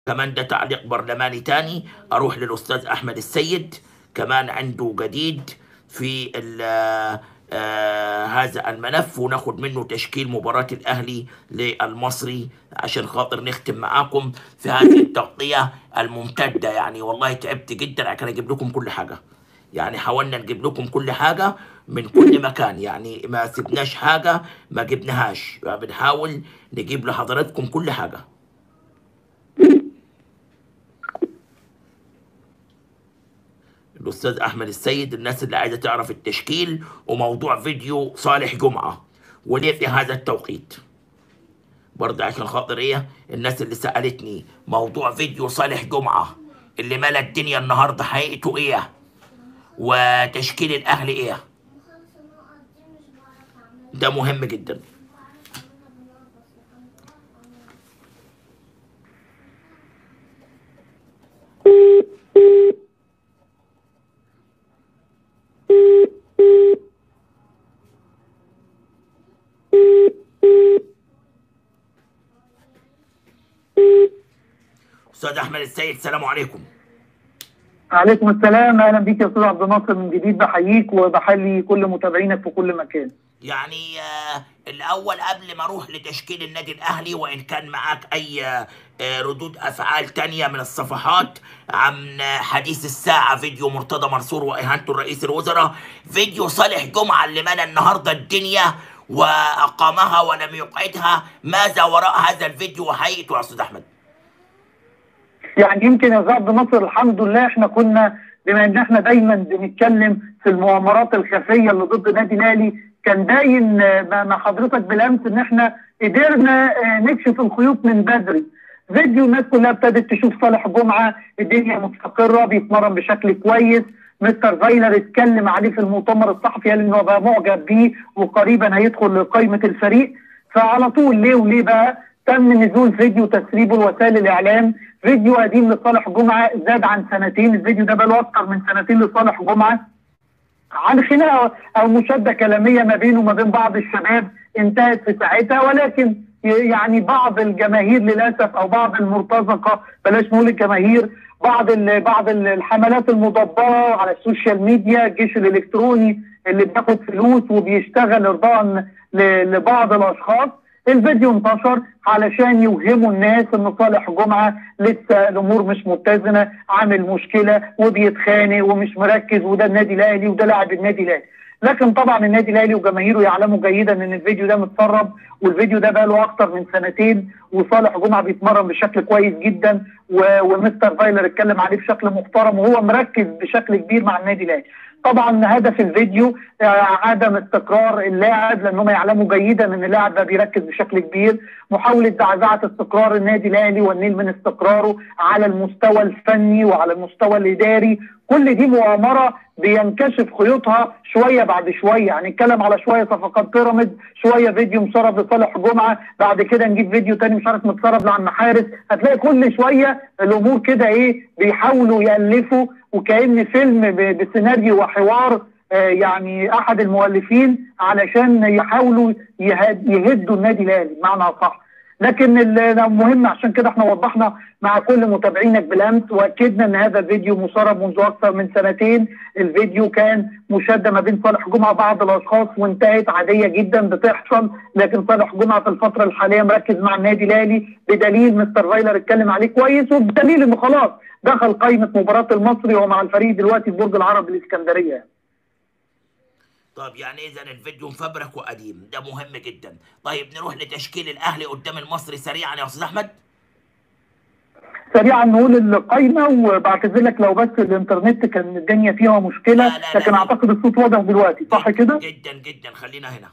كمان ده تعليق برلماني تاني اروح للاستاذ احمد السيد كمان عنده جديد في ال- آه هذا الملف وناخد منه تشكيل مباراة الاهلي للمصري عشان خاطر نختم معاكم في هذه التغطية الممتدة يعني والله تعبت جدا عشان اجيب لكم كل حاجة يعني حاولنا نجيب لكم كل حاجة من كل مكان يعني ما سبناش حاجة ما جبناهاش يعني بنحاول نجيب لحضراتكم كل حاجة الاستاذ احمد السيد الناس اللي عايزه تعرف التشكيل وموضوع فيديو صالح جمعه وليه في هذا التوقيت برضه عشان خاطر ايه الناس اللي سالتني موضوع فيديو صالح جمعه اللي ملا الدنيا النهارده حقيقته ايه وتشكيل الاهلي ايه ده مهم جدا استاذ احمد السيد السلام عليكم عليكم السلام اهلا بيك يا استاذ عبد الناصر من جديد بحييك وبحيي كل متابعينك في كل مكان يعني آه، الاول قبل ما اروح لتشكيل النادي الاهلي وان كان معاك اي آه، آه، ردود افعال تانية من الصفحات عن آه، حديث الساعة فيديو مرتضى منصور واهانته لرئيس الوزراء فيديو صالح جمعة اللي ملا النهاردة الدنيا واقامها ولم يقعدها ماذا وراء هذا الفيديو وحقيقته يا استاذ احمد يعني يمكن يا استاذ عبد الناصر الحمد لله احنا كنا بما ان احنا دايما بنتكلم في المؤامرات الخفيه اللي ضد النادي الاهلي كان باين آه، مع مع حضرتك بالامس ان احنا قدرنا آه، نكشف الخيوط من بدري فيديو الناس كلها ابتدت تشوف صالح جمعه الدنيا مستقره بيتمرن بشكل كويس مستر فايلر اتكلم عليه في المؤتمر الصحفي قال انه بقى معجب بيه وقريبا هيدخل لقائمه الفريق فعلى طول ليه وليه بقى تم نزول فيديو تسريبه لوسائل الاعلام فيديو قديم لصالح جمعه زاد عن سنتين الفيديو ده بقى له اكتر من سنتين لصالح جمعه عن خناقه او مشاده كلاميه ما بينه وما بين بعض الشباب انتهت في ساعتها ولكن يعني بعض الجماهير للاسف او بعض المرتزقه بلاش نقول الجماهير بعض ال بعض ال- الحملات المدبره على السوشيال ميديا الجيش الالكتروني اللي بياخد فلوس وبيشتغل ارضاء ل- لبعض الاشخاص الفيديو انتشر علشان يوهموا الناس ان صالح جمعه لسه الامور مش متزنه عامل مشكله وبيتخانق ومش مركز وده النادي الاهلي وده لاعب النادي الاهلي لكن طبعا النادي الاهلي وجماهيره يعلموا جيدا ان الفيديو ده متسرب والفيديو ده بقى له اكتر من سنتين وصالح جمعه بيتمرن بشكل كويس جدا و- ومستر فايلر اتكلم عليه بشكل محترم وهو مركز بشكل كبير مع النادي الاهلي طبعا هدف الفيديو آه، عدم استقرار اللاعب لانهم يعلموا جيدا ان اللاعب ده بيركز بشكل كبير محاوله زعزعه استقرار النادي الاهلي والنيل من استقراره على المستوى الفني وعلى المستوى الاداري كل دي مؤامره بينكشف خيوطها شويه بعد شويه يعني نتكلم على شويه صفقات بيراميد شويه فيديو مسرب لصالح جمعه بعد كده نجيب فيديو تاني مش عارف متسرب لعن حارس هتلاقي كل شويه الامور كده ايه بيحاولوا يالفوا وكأن فيلم ب- بسيناريو وحوار آه، يعني احد المؤلفين علشان يحاولوا يهد- يهدوا النادي الاهلي بمعنى اصح لكن ال- المهم عشان كده احنا وضحنا مع كل متابعينك بالامس واكدنا ان هذا الفيديو مسرب منذ اكثر من سنتين الفيديو كان مشاده ما بين صالح جمعه وبعض الاشخاص وانتهت عاديه جدا بتحصل لكن صالح جمعه في الفتره الحاليه مركز مع النادي الاهلي بدليل مستر فايلر اتكلم عليه كويس وبدليل انه خلاص دخل قائمه مباراه المصري ومع الفريق دلوقتي في برج العرب الاسكندريه طب يعني اذا الفيديو مفبرك وقديم ده مهم جدا طيب نروح لتشكيل الاهلي قدام المصري سريعا يا استاذ احمد سريعا نقول القايمه وبعتذر لك لو بس الانترنت كان الدنيا فيها مشكله لا، لا، لا، لكن لا. اعتقد الصوت واضح دلوقتي صح كده؟ جدا جدا خلينا هنا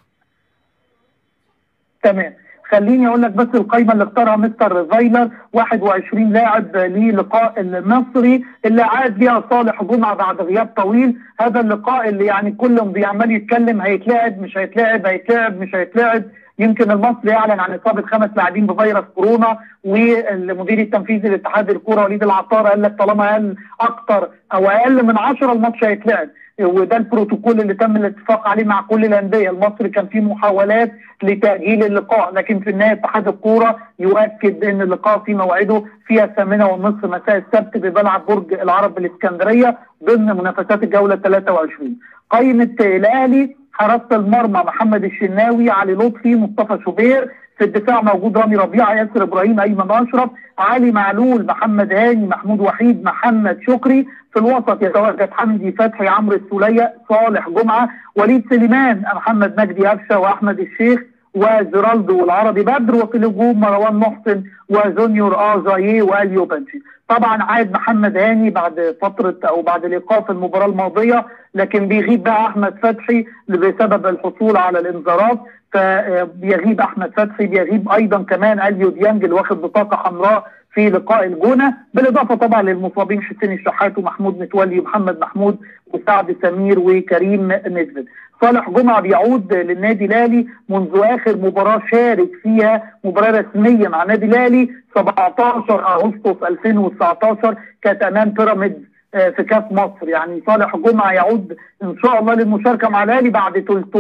تمام خليني اقول لك بس القائمه اللي اختارها مستر فايلر 21 لاعب للقاء المصري اللي عاد بيها صالح جمعه بعد غياب طويل هذا اللقاء اللي يعني كلهم بيعمل يتكلم هيتلعب مش هيتلعب هيتلعب مش هيتلعب يمكن المصري اعلن عن اصابه خمس لاعبين بفيروس كورونا والمدير التنفيذي لاتحاد الكوره وليد العطار قال لك طالما قال اكتر او اقل من 10 الماتش هيتلعب وده البروتوكول اللي تم الاتفاق عليه مع كل الانديه المصري كان في محاولات لتاجيل اللقاء لكن في النهايه اتحاد الكوره يؤكد ان اللقاء في موعده في الثامنه والنصف مساء السبت بملعب برج العرب بالاسكندريه ضمن منافسات الجوله 23 قائمه الاهلي حراسه المرمى محمد الشناوي علي لطفي مصطفى شوبير في الدفاع موجود رامي ربيعه ياسر ابراهيم ايمن اشرف علي معلول محمد هاني محمود وحيد محمد شكري في الوسط يتواجد حمدي فتحي عمرو السوليه صالح جمعه وليد سليمان محمد مجدي قفشه واحمد الشيخ وزيرالدو والعربي بدر وفي الهجوم مروان محسن وجونيور اجاييه واليو بنشي طبعا عاد محمد هاني بعد فتره او بعد الايقاف المباراه الماضيه لكن بيغيب بقى احمد فتحي بسبب الحصول على الانذارات فبيغيب احمد فتحي بيغيب ايضا كمان اليو ديانج اللي واخد بطاقه حمراء في لقاء الجونه بالاضافه طبعا للمصابين حسين الشحات ومحمود متولي ومحمد محمود وسعد سمير وكريم نزبت صالح جمعه بيعود للنادي الاهلي منذ اخر مباراه شارك فيها مباراه رسميه مع النادي الاهلي 17 اغسطس 2019 كانت امام بيراميدز في كاس مصر يعني صالح جمعه يعود ان شاء الله للمشاركه مع الاهلي بعد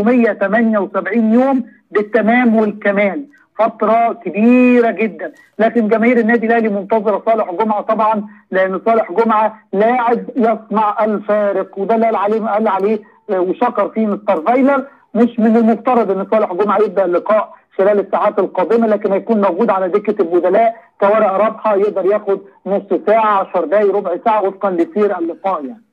378 يوم بالتمام والكمال فتره كبيره جدا لكن جماهير النادي الاهلي منتظره صالح جمعه طبعا لان صالح جمعه لاعب يصنع الفارق وده اللي قال عليه قال عليه وشكر فيه مستر فايلر مش من المفترض ان صالح جمعه يبدا اللقاء خلال الساعات القادمه لكن هيكون موجود على دكه البدلاء كورقه رابحه يقدر ياخد نص ساعه 10 دقائق ربع ساعه وفقا لسير اللقاء يعني.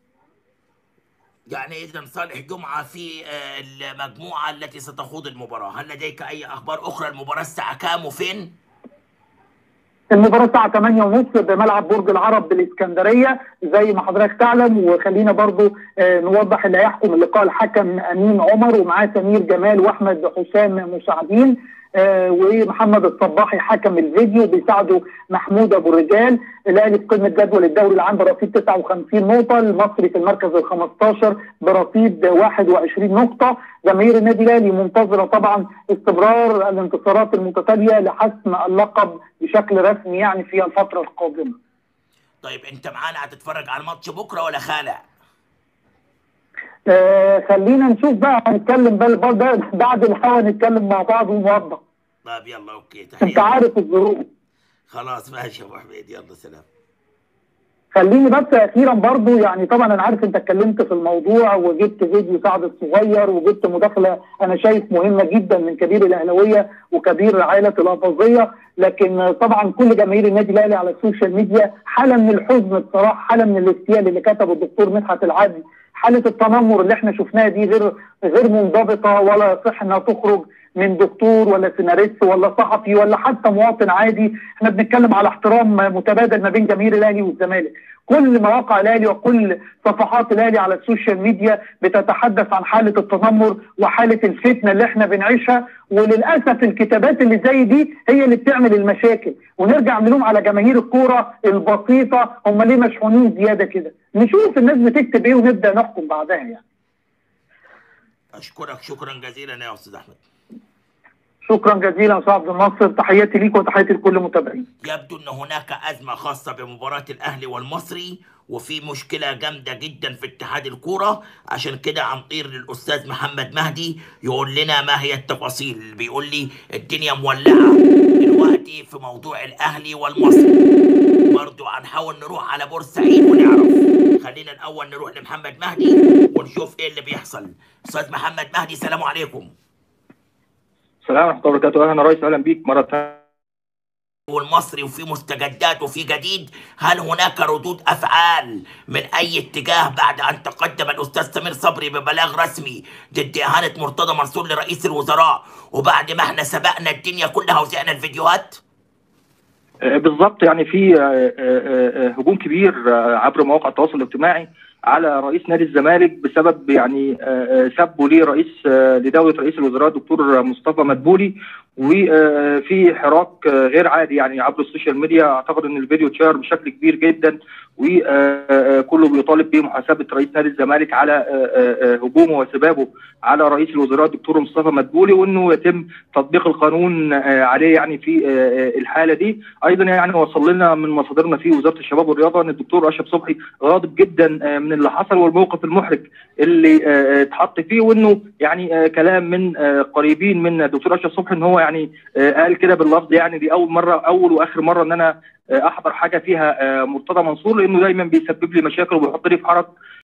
يعني اذا صالح جمعه في المجموعه التي ستخوض المباراه، هل لديك اي اخبار اخرى المباراه الساعه كام وفين؟ المباراة الساعة 8 ونص بملعب برج العرب بالإسكندرية زي ما حضرتك تعلم وخلينا برضو آه نوضح اللي هيحكم اللقاء الحكم أمين عمر ومعاه سمير جمال وأحمد حسام مساعدين آه ومحمد الصباحي حكم الفيديو بيساعده محمود ابو الرجال الاهلي في قمه جدول الدوري العام برصيد 59 نقطه المصري في المركز ال 15 برصيد 21 نقطه جماهير النادي الاهلي منتظره طبعا استمرار الانتصارات المتتاليه لحسم اللقب بشكل رسمي يعني في الفتره القادمه طيب انت معانا هتتفرج على الماتش بكره ولا خالع؟ آه خلينا نشوف بقى هنتكلم بقى بعد الهوا نتكلم مع بعض ونوضح طيب يلا اوكي تحياتي انت عارف الظروف خلاص ماشي يا ابو حميد يلا سلام خليني بس اخيرا برضو يعني طبعا انا عارف انت اتكلمت في الموضوع وجبت فيديو سعد الصغير وجبت مداخله انا شايف مهمه جدا من كبير الاهلاويه وكبير عائله الافاظيه لكن طبعا كل جماهير النادي الاهلي على السوشيال ميديا حاله من الحزن بصراحه حاله من الاستياء اللي كتبه الدكتور مدحت العدل حاله التنمر اللي احنا شفناها دي غير غير منضبطه ولا يصح انها تخرج من دكتور ولا سيناريست ولا صحفي ولا حتى مواطن عادي احنا بنتكلم على احترام متبادل ما بين جماهير الاهلي والزمالك كل مواقع الاهلي وكل صفحات الاهلي على السوشيال ميديا بتتحدث عن حاله التنمر وحاله الفتنه اللي احنا بنعيشها وللاسف الكتابات اللي زي دي هي اللي بتعمل المشاكل ونرجع نلوم على جماهير الكوره البسيطه هم ليه مشحونين زياده كده نشوف الناس بتكتب ايه ونبدا نحكم بعدها يعني اشكرك شكرا جزيلا يا استاذ احمد شكرا جزيلا استاذ عبد الناصر تحياتي ليك وتحياتي لكل متابعين يبدو ان هناك ازمه خاصه بمباراه الاهلي والمصري وفي مشكله جامده جدا في اتحاد الكوره عشان كده هنطير للاستاذ محمد مهدي يقول لنا ما هي التفاصيل بيقول لي الدنيا مولعه دلوقتي في موضوع الاهلي والمصري برضو هنحاول نروح على بورسعيد ونعرف خلينا الاول نروح لمحمد مهدي ونشوف ايه اللي بيحصل استاذ محمد مهدي سلام عليكم السلام ورحمه الله وبركاته اهلا ريس اهلا بيك مره ثانيه والمصري وفي مستجدات وفي جديد هل هناك ردود افعال من اي اتجاه بعد ان تقدم الاستاذ سمير صبري ببلاغ رسمي ضد اهانه مرتضى منصور لرئيس الوزراء وبعد ما احنا سبقنا الدنيا كلها وزعنا الفيديوهات؟ بالظبط يعني في هجوم كبير عبر مواقع التواصل الاجتماعي على رئيس نادي الزمالك بسبب يعني سبه لرئيس لدوله رئيس الوزراء دكتور مصطفى مدبولي وفي حراك غير عادي يعني عبر السوشيال ميديا اعتقد ان الفيديو اتشهر بشكل كبير جدا وكله بيطالب بمحاسبه رئيس نادي الزمالك على هجومه وسبابه على رئيس الوزراء الدكتور مصطفى مدبولي وانه يتم تطبيق القانون عليه يعني في الحاله دي ايضا يعني وصل لنا من مصادرنا في وزاره الشباب والرياضه ان الدكتور اشرف صبحي غاضب جدا من من اللي حصل والموقف المحرج اللي آه، اتحط فيه وانه يعني آه، كلام من آه، قريبين من الدكتور اشرف صبحي ان هو يعني آه، قال كده باللفظ يعني دي اول مره اول واخر مره ان انا آه، احضر حاجه فيها آه، مرتضى منصور لانه دايما بيسبب لي مشاكل وبيحط لي في حرج